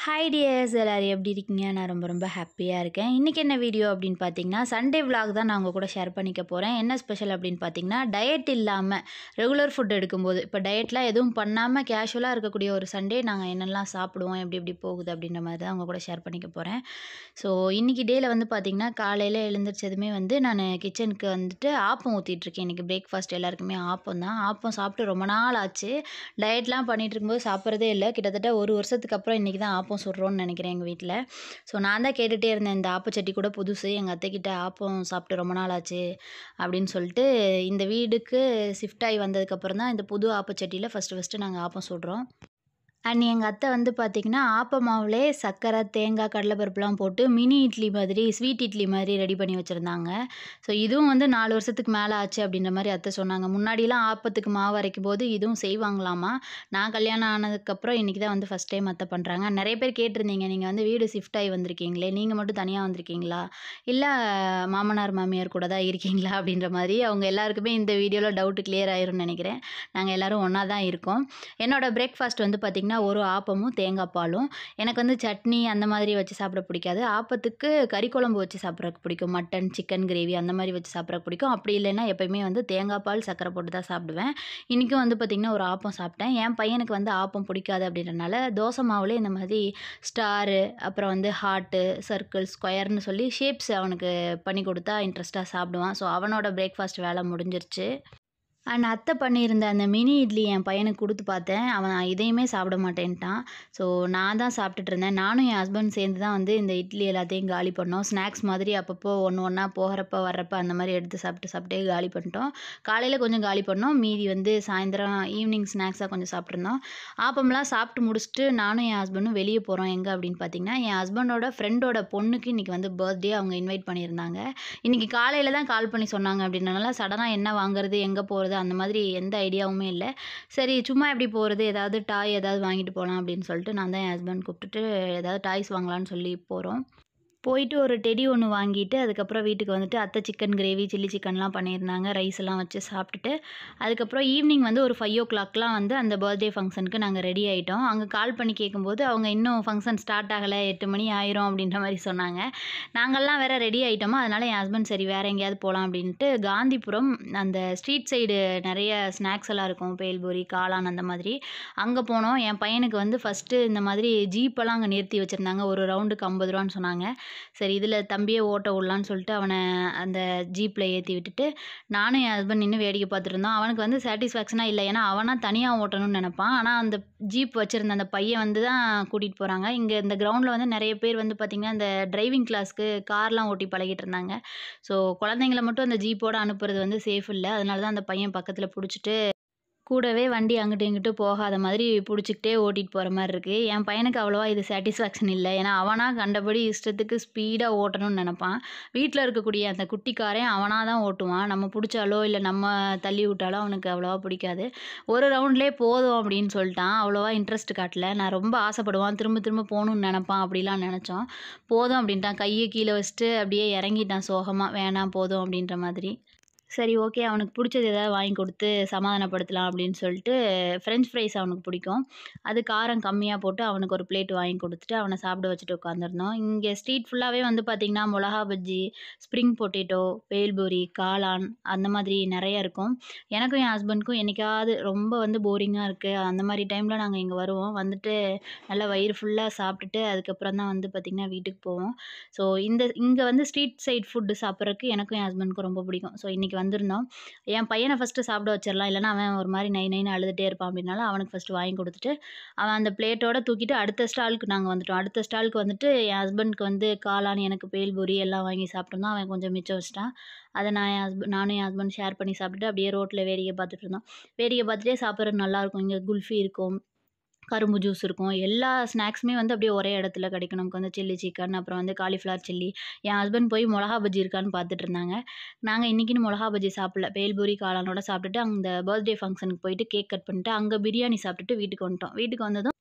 Hi tears எல்லோரும் எப்படி இருக்கீங்க நான் ரொம்ப ரொம்ப ஹாப்பியாக இருக்கேன் இன்றைக்கி என்ன வீடியோ அப்படின்னு பார்த்தீங்கன்னா சண்டே vlog தான் நான் உங்கள் கூட ஷேர் பண்ணிக்க போகிறேன் என்ன ஸ்பெஷல் அப்படின்னு பார்த்தீங்கன்னா டயட் இல்லாமல் ரெகுலர் ஃபுட் எடுக்கும்போது இப்போ டயட்லாம் எதுவும் பண்ணாமல் கேஷுவலாக இருக்கக்கூடிய ஒரு சண்டே நாங்கள் என்னெல்லாம் சாப்பிடுவோம் எப்படி எப்படி போகுது அப்படின்ற மாதிரி தான் உங்கள் கூட ஷேர் பண்ணிக்க போகிறேன் ஸோ இன்றைக்கி டேயில் வந்து பார்த்திங்கன்னா காலையில் எழுந்திரிச்சதுமே வந்து நான் கிச்சனுக்கு வந்துட்டு ஆப்பம் ஊற்றிட்டுருக்கேன் இன்றைக்கி பிரேக்ஃபாஸ்ட் எல்லாருக்குமே ஆப்பம் தான் ஆப்பம் சாப்பிட்டு ரொம்ப நாள் ஆச்சு டயட்லாம் பண்ணிகிட்டு இருக்கும்போது சாப்பிட்றதே இல்லை கிட்டத்தட்ட ஒரு வருஷத்துக்கு அப்புறம் இன்றைக்கி தான் ஆப்பம் சுடுறோன்னு நினைக்கிறேன் எங்கள் வீட்டில் ஸோ நான் தான் கேட்டுகிட்டே இருந்தேன் இந்த ஆப்பச்சட்டி கூட புதுசு எங்கள் அத்தைக்கிட்ட ஆப்பம் சாப்பிட்டு ரொம்ப நாள் ஆச்சு அப்படின்னு சொல்லிட்டு இந்த வீடுக்கு ஷிஃப்ட் ஆகி வந்ததுக்கப்புறம் தான் இந்த புது ஆப்பச்சட்டியில் ஃபஸ்ட்டு ஃபஸ்ட்டு நாங்கள் ஆப்பம் சுடுறோம் அண்ட் எங்கள் அத்தை வந்து பார்த்திங்கன்னா ஆப்ப மாவுலே சர்க்கரை தேங்காய் கடலைப்பருப்புலாம் போட்டு மினி இட்லி மாதிரி ஸ்வீட் இட்லி மாதிரி ரெடி பண்ணி வச்சுருந்தாங்க ஸோ இதுவும் வந்து நாலு வருஷத்துக்கு மேலே ஆச்சு அப்படின்ற மாதிரி அத்தை சொன்னாங்க முன்னாடிலாம் ஆப்பத்துக்கு மாவு அரைக்கும் போது இதுவும் செய்வாங்களாமா நான் கல்யாணம் ஆனதுக்கப்புறம் இன்றைக்கி தான் வந்து ஃபஸ்ட் டைம் அத்தை பண்ணுறாங்க நிறைய பேர் கேட்டிருந்தீங்க நீங்கள் வந்து வீடு ஷிஃப்ட் ஆகி வந்திருக்கீங்களே நீங்கள் மட்டும் தனியாக வந்திருக்கீங்களா இல்லை மாமனார் மாமியார் கூட தான் இருக்கீங்களா அப்படின்ற மாதிரி அவங்க எல்லாருக்குமே இந்த வீடியோவில் டவுட்டு கிளியர் ஆயிரும்னு நினைக்கிறேன் நாங்கள் எல்லோரும் ஒன்றா தான் இருக்கோம் என்னோட பிரேக்ஃபாஸ்ட் வந்து பார்த்திங்கன்னா ஒரு ஆப்பமும் தேங்காய் பாலும் எனக்கு வந்து சட்னி அந்த மாதிரி வச்சு சாப்பிட பிடிக்காது ஆப்பத்துக்கு கறி குழம்பு வச்சு சாப்பிட்றதுக்கு பிடிக்கும் மட்டன் சிக்கன் கிரேவி அந்த மாதிரி வச்சு சாப்பிட்றதுக்கு பிடிக்கும் அப்படி இல்லைன்னா எப்பயுமே வந்து தேங்காய் பால் சக்கரை போட்டு தான் சாப்பிடுவேன் இன்றைக்கும் வந்து பார்த்திங்கன்னா ஒரு ஆப்பம் சாப்பிட்டேன் என் பையனுக்கு வந்து ஆப்பம் பிடிக்காது அப்படின்றனால தோசை மாவுலே இந்த மாதிரி ஸ்டாரு அப்புறம் வந்து ஹார்ட்டு சர்க்கிள் ஸ்கொயர்னு சொல்லி ஷேப்ஸ் அவனுக்கு பண்ணி கொடுத்தா இன்ட்ரெஸ்ட்டாக சாப்பிடுவான் ஸோ அவனோட பிரேக்ஃபாஸ்ட் வேலை முடிஞ்சிருச்சு அண்ட் அத்தை பண்ணியிருந்த அந்த மினி இட்லி என் பையனுக்கு கொடுத்து பார்த்தேன் அவன் இதையுமே சாப்பிட மாட்டேன்ட்டான் ஸோ நான் தான் சாப்பிட்டுட்டு இருந்தேன் நானும் என் ஹஸ்பண்ட் சேர்ந்து தான் வந்து இந்த இட்லி எல்லாத்தையும் காலி பண்ணோம் ஸ்நாக்ஸ் மாதிரி அப்பப்போ ஒன்று ஒன்றா போகிறப்ப வர்றப்ப அந்த மாதிரி எடுத்து சாப்பிட்டு சாப்பிட்டே காலி பண்ணிட்டோம் காலையில் கொஞ்சம் காலி பண்ணோம் மீதி வந்து சாயந்தரம் ஈவினிங் ஸ்நாக்ஸாக கொஞ்சம் சாப்பிட்ருந்தோம் ஆப்பம்லாம் சாப்பிட்டு முடிச்சுட்டு நானும் என் ஹஸ்பண்டும் வெளியே போகிறோம் எங்கே அப்படின்னு பார்த்தீங்கன்னா என் ஹஸ்பண்டோட ஃப்ரெண்டோட பொண்ணுக்கு இன்றைக்கி வந்து பர்த்டே அவங்க இன்வைட் பண்ணியிருந்தாங்க இன்றைக்கி காலையில் தான் கால் பண்ணி சொன்னாங்க அப்படின்றனால சடனாக என்ன வாங்குறது எங்கே போகிறது அந்த மாதிரி எந்த ஐடியாவுமே இல்லை சரி சும்மா எப்படி போகிறது ஏதாவது டாய் ஏதாவது வாங்கிட்டு போகலாம் அப்படின்னு சொல்லிட்டு நான் தான் என் ஹஸ்பண்ட் கூப்பிட்டுட்டு ஏதாவது டாய்ஸ் வாங்கலாம்னு சொல்லி போகிறோம் போயிட்டு ஒரு டெடி ஒன்று வாங்கிட்டு அதுக்கப்புறம் வீட்டுக்கு வந்துட்டு அத்தை சிக்கன் கிரேவி சில்லி சிக்கன்லாம் பண்ணியிருந்தாங்க ரைஸ் எல்லாம் வச்சு சாப்பிட்டுட்டு அதுக்கப்புறம் ஈவினிங் வந்து ஒரு ஃபைவ் ஓ கிளாக்லாம் வந்து அந்த பர்த்டே ஃபங்க்ஷனுக்கு நாங்கள் ரெடி ஆகிட்டோம் அங்கே கால் பண்ணி கேட்கும்போது அவங்க இன்னும் ஃபங்க்ஷன் ஸ்டார்ட் ஆகலை எட்டு மணி ஆயிரும் அப்படின்ற மாதிரி சொன்னாங்க நாங்கள்லாம் வேறு ரெடி ஆகிட்டோமா அதனால் என் ஹஸ்பண்ட் சரி வேறு எங்கேயாவது போகலாம் அப்படின்ட்டு காந்திபுரம் அந்த ஸ்ட்ரீட் சைடு நிறைய ஸ்நாக்ஸ் எல்லாம் இருக்கும் பேல்பூரி காளான் அந்த மாதிரி அங்கே போனோம் என் பையனுக்கு வந்து ஃபஸ்ட்டு இந்த மாதிரி ஜீப்பெல்லாம் அங்கே நிறுத்தி வச்சுருந்தாங்க ஒரு ரவுண்டுக்கு ஐம்பது ரூபான்னு சொன்னாங்க சரி இதில் தம்பியை ஓட்ட விடலான்னு சொல்லிட்டு அவனை அந்த ஜீப்பில் ஏற்றி விட்டுட்டு நானும் என் ஹஸ்பண்ட் நின்று வேடிக்கை பார்த்துட்டு இருந்தோம் அவனுக்கு வந்து சாட்டிஸ்ஃபேக்ஷனாக இல்லை ஏன்னா அவனாக தனியாக ஓட்டணும்னு நினப்பான் ஆனால் அந்த ஜீப் வச்சுருந்த அந்த பையன் வந்து தான் கூட்டிகிட்டு போகிறாங்க இங்கே இந்த கிரவுண்டில் வந்து நிறைய பேர் வந்து பார்த்திங்கன்னா இந்த டிரைவிங் கிளாஸ்க்கு கார்லாம் ஓட்டி பழகிட்டு இருந்தாங்க ஸோ குழந்தைங்கள மட்டும் அந்த ஜீப்போடு அனுப்புறது வந்து சேஃப் இல்லை அதனால தான் அந்த பையன் பக்கத்தில் பிடிச்சிட்டு கூடவே வண்டி அங்கிட்டு இங்கிட்டு போகாத மாதிரி பிடிச்சிக்கிட்டே ஓட்டிகிட்டு போகிற மாதிரி இருக்குது என் பையனுக்கு அவ்வளோவா இது சாட்டிஸ்ஃபேக்ஷன் இல்லை ஏன்னா அவனாக கண்டபடி இஷ்டத்துக்கு ஸ்பீடாக ஓட்டணும்னு நினப்பான் வீட்டில் இருக்கக்கூடிய அந்த குட்டி காரையும் அவனாக தான் ஓட்டுவான் நம்ம பிடிச்சாலோ இல்லை நம்ம தள்ளி விட்டாலோ அவனுக்கு அவ்வளோவா பிடிக்காது ஒரு ரவுண்ட்லேயே போதும் அப்படின்னு சொல்லிட்டான் அவ்வளோவா இன்ட்ரெஸ்ட் காட்டல நான் ரொம்ப ஆசைப்படுவான் திரும்ப திரும்ப போகணுன்னு நினப்பான் அப்படிலாம் நினச்சோம் போதும் அப்படின்ட்டான் கையை கீழே வச்சுட்டு அப்படியே இறங்கிட்டான் சோகமாக வேணாம் போதும் அப்படின்ற மாதிரி சரி ஓகே அவனுக்கு பிடிச்சது ஏதாவது வாங்கி கொடுத்து சமாதானப்படுத்தலாம் அப்படின்னு சொல்லிட்டு ஃப்ரெஞ்ச் ஃப்ரைஸ் அவனுக்கு பிடிக்கும் அது காரம் கம்மியாக போட்டு அவனுக்கு ஒரு பிளேட் வாங்கி கொடுத்துட்டு அவனை சாப்பிட வச்சுட்டு உட்காந்துருந்தோம் இங்கே ஸ்ட்ரீட் ஃபுல்லாகவே வந்து பார்த்திங்கன்னா மிளகா பஜ்ஜி ஸ்ப்ரிங் பொட்டேட்டோ பேல்பூரி காளான் அந்த மாதிரி நிறைய இருக்கும் எனக்கும் என் ஹஸ்பண்டுக்கும் என்றைக்காவது ரொம்ப வந்து போரிங்காக இருக்குது அந்த மாதிரி டைமில் நாங்கள் இங்கே வருவோம் வந்துட்டு நல்லா வயிறு ஃபுல்லாக சாப்பிட்டுட்டு அதுக்கப்புறம் தான் வந்து பார்த்திங்கன்னா வீட்டுக்கு போவோம் ஸோ இந்த இங்கே வந்து ஸ்ட்ரீட் சைட் ஃபுட்டு சாப்பிட்றதுக்கு எனக்கும் என் ஹஸ்பண்டுக்கும் ரொம்ப பிடிக்கும் ஸோ இன்றைக்கி வந்திருந்தோம் என் பையனை ஃபஸ்ட்டு சாப்பிட வச்சிடலாம் இல்லைனா அவன் ஒரு மாதிரி நை நைன்னு அழுதுகிட்டே இருப்பான் அப்படின்னால அவனுக்கு ஃபஸ்ட்டு வாங்கி கொடுத்துட்டு அவன் அந்த பிளேட்டோட தூக்கிட்டு அடுத்த ஸ்டாலுக்கு நாங்கள் வந்துட்டோம் அடுத்த ஸ்டாலுக்கு வந்துட்டு என் ஹஸ்பண்டுக்கு வந்து காளான் எனக்கு பேல்பூரி எல்லாம் வாங்கி சாப்பிட்டோம் அவன் கொஞ்சம் மிச்சம் வச்சிட்டான் அதை நான் என் ஹஸ்பண்ட் நானும் என் ஹஸ்பண்ட் ஷேர் பண்ணி சாப்பிட்டுட்டு அப்படியே ரோட்டில் வேடிக்கை பார்த்துட்டு இருந்தோம் வேடிக்கை பார்த்துட்டே சாப்பிட்றது நல்லாயிருக்கும் இங்கே குல்ஃபி இருக்கும் கரும்பு ஜூஸ் இருக்கும் எல்லா ஸ்நாக்ஸுமே வந்து அப்படியே ஒரே இடத்துல கிடைக்கும் நமக்கு வந்து சில்லி சிக்கன் அப்புறம் வந்து காலிஃப்ளவர் சில்லி என் ஹஸ்பண்ட் போய் மிளகா பஜ்ஜி இருக்கான்னு பார்த்துட்டு இருந்தாங்க நாங்கள் இன்றைக்கின்னு மிளகா பஜ்ஜி சாப்பிடல பேல்பூரி காளானோட சாப்பிட்டுட்டு அந்த பர்த்டே ஃபங்க்ஷனுக்கு போயிட்டு கேக் கட் பண்ணிட்டு அங்கே பிரியாணி சாப்பிட்டுட்டு வீட்டுக்கு வந்துட்டோம் வீட்டுக்கு வந்ததும்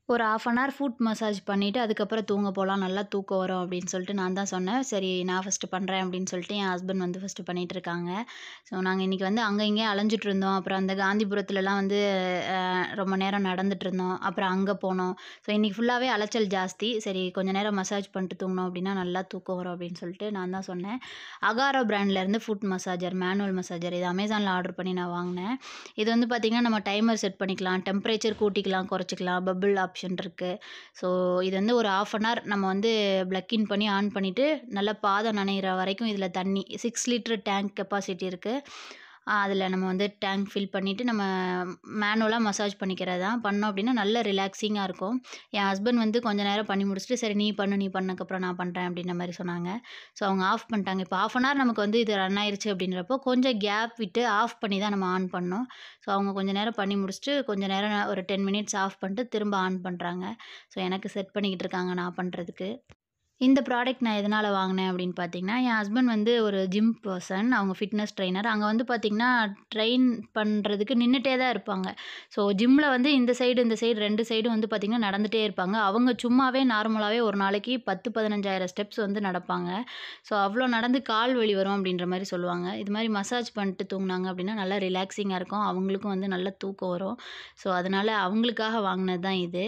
ஒரு half an hour foot massage பண்ணிவிட்டு அதுக்கப்புறம் தூங்க போகலாம் நல்லா தூக்கம் வரும் அப்படின்னு சொல்லிட்டு நான் தான் சொன்னேன் சரி நான் ஃபஸ்ட்டு பண்ணுறேன் அப்படின்னு சொல்லிட்டு என் ஹஸ்பண்ட் வந்து ஃபஸ்ட்டு பண்ணிகிட்டு இருக்காங்க ஸோ நாங்கள் இன்றைக்கி வந்து அங்கே இங்கே அலைஞ்சிட்டு இருந்தோம் அப்புறம் அந்த காந்திபுரத்துலலாம் வந்து அஹ், ரொம்ப நேரம் நடந்துட்டு இருந்தோம் அப்புறம் அங்கே போனோம் ஸோ இன்றைக்கி ஃபுல்லாகவே அலைச்சல் ஜாஸ்தி சரி கொஞ்ச நேரம் மசாஜ் பண்ணிட்டு தூங்கினோம் அப்படின்னா நல்லா தூக்கம் வரும் அப்படின்னு சொல்லிட்டு நான் தான் சொன்னேன் அகாரோ பிராண்ட்லேருந்து ஃபுட் மசாஜர் மேனுவல் மசாஜர் இது அமேசானில் ஆர்டர் பண்ணி நான் வாங்கினேன் இது வந்து பார்த்திங்கன்னா நம்ம டைமர் செட் பண்ணிக்கலாம் டெம்பரேச்சர் கூட்டிக்கலாம் குறைச்சிக்கலாம் பபிள் ஆப்ஷன் இருக்குது ஸோ இது வந்து ஒரு ஆஃப் அன் ஹவர் நம்ம வந்து ப்ளக் இன் பண்ணி ஆன் பண்ணிவிட்டு நல்லா பாதம் நனைகிற வரைக்கும் இதில் தண்ணி சிக்ஸ் லிட்டர் டேங்க் கெப்பாசிட்டி இருக்குது அதில் நம்ம வந்து டேங்க் ஃபில் பண்ணிவிட்டு நம்ம மேனுவலாக மசாஜ் பண்ணிக்கிறது தான் பண்ணோம் அப்படின்னா நல்ல ரிலாக்ஸிங்காக இருக்கும் என் ஹஸ்பண்ட் வந்து கொஞ்ச நேரம் பண்ணி முடிச்சுட்டு சரி நீ பண்ணு நீ பண்ணக்கப்புறம் நான் பண்ணுறேன் அப்படின்ற மாதிரி சொன்னாங்க ஸோ அவங்க ஆஃப் பண்ணிட்டாங்க இப்போ ஆஃப் அன் ஹவர் நமக்கு வந்து இது ரன் ஆயிருச்சு அப்படின்றப்போ கொஞ்சம் கேப் விட்டு ஆஃப் பண்ணி தான் நம்ம ஆன் பண்ணோம் ஸோ அவங்க கொஞ்ச நேரம் பண்ணி முடிச்சுட்டு கொஞ்ச நேரம் நான் ஒரு டென் மினிட்ஸ் ஆஃப் பண்ணிட்டு திரும்ப ஆன் பண்ணுறாங்க ஸோ எனக்கு செட் பண்ணிக்கிட்டு இருக்காங்க நான் பண்ணுறதுக்கு இந்த ப்ராடக்ட் நான் எதனால் வாங்கினேன் அப்படின்னு பார்த்தீங்கன்னா என் ஹஸ்பண்ட் வந்து ஒரு ஜிம் பர்சன் அவங்க ஃபிட்னஸ் ட்ரைனர் அங்கே வந்து பார்த்திங்கன்னா ட்ரெயின் பண்ணுறதுக்கு நின்றுட்டே தான் இருப்பாங்க ஸோ ஜிம்மில் வந்து இந்த சைடு இந்த சைடு ரெண்டு சைடும் வந்து பார்த்திங்கன்னா நடந்துகிட்டே இருப்பாங்க அவங்க சும்மாவே நார்மலாகவே ஒரு நாளைக்கு பத்து பதினஞ்சாயிரம் ஸ்டெப்ஸ் வந்து நடப்பாங்க ஸோ அவ்வளோ நடந்து கால் வலி வரும் அப்படின்ற மாதிரி சொல்லுவாங்க இது மாதிரி மசாஜ் பண்ணிட்டு தூங்குனாங்க அப்படின்னா நல்லா ரிலாக்ஸிங்காக இருக்கும் அவங்களுக்கும் வந்து நல்ல தூக்கம் வரும் ஸோ அதனால் அவங்களுக்காக வாங்கினது தான் இது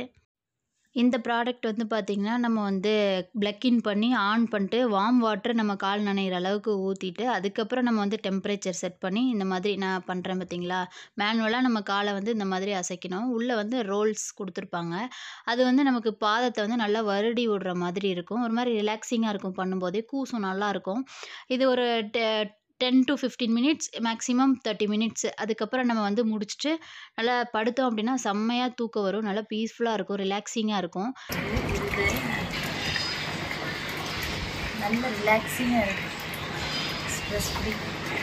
இந்த ப்ராடக்ட் வந்து பார்த்திங்கன்னா நம்ம வந்து ப்ளக் இன் பண்ணி ஆன் பண்ணிட்டு வார்ம் வாட்டர் நம்ம கால் நனைகிற அளவுக்கு ஊற்றிட்டு அதுக்கப்புறம் நம்ம வந்து டெம்பரேச்சர் செட் பண்ணி இந்த மாதிரி நான் பண்ணுறேன் பார்த்தீங்களா மேனுவலாக நம்ம காலை வந்து இந்த மாதிரி அசைக்கணும் உள்ளே வந்து ரோல்ஸ் கொடுத்துருப்பாங்க அது வந்து நமக்கு பாதத்தை வந்து நல்லா வருடி விடுற மாதிரி இருக்கும் ஒரு மாதிரி ரிலாக்ஸிங்காக இருக்கும் பண்ணும்போதே கூசும் நல்லாயிருக்கும் இது ஒரு ten to fifteen minutes maximum thirty minutes அதுக்கப்புறம் நம்ம வந்து முடிச்சுட்டு நல்லா படுத்தோம் அப்படின்னா செம்மையாக தூக்கம் வரும் நல்லா பீஸ்ஃபுல்லாக இருக்கும் ரிலாக்ஸிங்காக இருக்கும் நல்ல ரிலாக்ஸிங்காக இருக்கு ஸ்ட்ரெஸ் ஃப்ரீ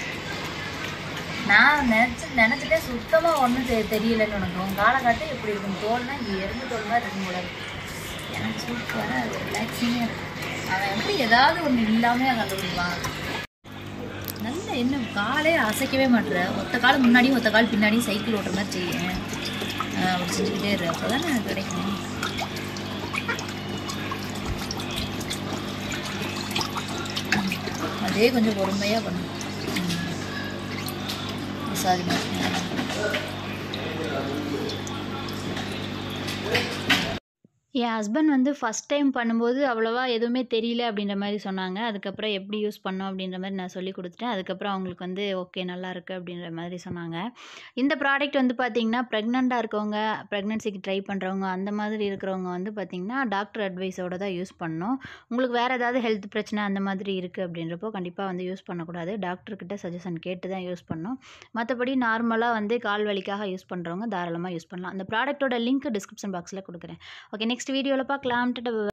நான் நினச்சி நினச்சிட்டே சுத்தமாக ஒன்றும் தெ தெரியலன்னு உனக்கு உன் காலை காட்டு எப்படி இருக்கும் தோல்னா இங்கே எறும்பு தோல் மாதிரி இருக்கும் போல இருக்கு. எனக்கு சூப்பராக அது ரிலாக்ஸிங்காக இருக்கு அவன் எப்படி ஏதாவது ஒன்று இல்லாமல் கண்டுபிடிப்பான் நல்ல என்ன காலே அசைக்கவே மாட்டுற ஒத்த கால் முன்னாடியும் ஒத்த கால் பின்னாடியும் சைக்கிள் ஓட்டுற மாதிரி செய்ய அப்படி செஞ்சுக்கிட்டே இரு அப்போ தானே எனக்கு கிடைக்கும் அதே கொஞ்சம் பொறுமையாக பண்ணும் மசாஜ் என் ஹஸ்பண்ட் வந்து ஃபஸ்ட் டைம் பண்ணும்போது அவ்வளோவா எதுவுமே தெரியல அப்படின்ற மாதிரி சொன்னாங்க அதுக்கப்புறம் எப்படி யூஸ் பண்ணோம் அப்படின்ற மாதிரி நான் சொல்லி கொடுத்துட்டேன் அதுக்கப்புறம் அவங்களுக்கு வந்து ஓகே நல்லா இருக்குது அப்படின்ற மாதிரி சொன்னாங்க இந்த ப்ராடக்ட் வந்து பார்த்திங்கன்னா ப்ரெக்னெண்ட்டாக இருக்கவங்க ப்ரெக்னென்சிக்கு ட்ரை பண்ணுறவங்க அந்த மாதிரி இருக்கிறவங்க வந்து பார்த்திங்கன்னா டாக்டர் அட்வைஸோட தான் யூஸ் பண்ணணும் உங்களுக்கு வேறு ஏதாவது ஹெல்த் பிரச்சனை அந்த மாதிரி இருக்குது அப்படின்றப்போ கண்டிப்பாக வந்து யூஸ் பண்ணக்கூடாது டாக்டர்கிட்ட சஜஷன் கேட்டு தான் யூஸ் பண்ணணும் மற்றபடி நார்மலாக வந்து கால் வலிக்காக யூஸ் பண்ணுறவங்க தாராளமாக யூஸ் பண்ணலாம் அந்த ப்ராடக்ட்டோட லிங்க் டிஸ்கிரிப்ஷன் பாக்ஸில் கொடுக்குறேன் ஓகே நெக்ஸ்ட் வீடியோவில் பார்க்கலாம்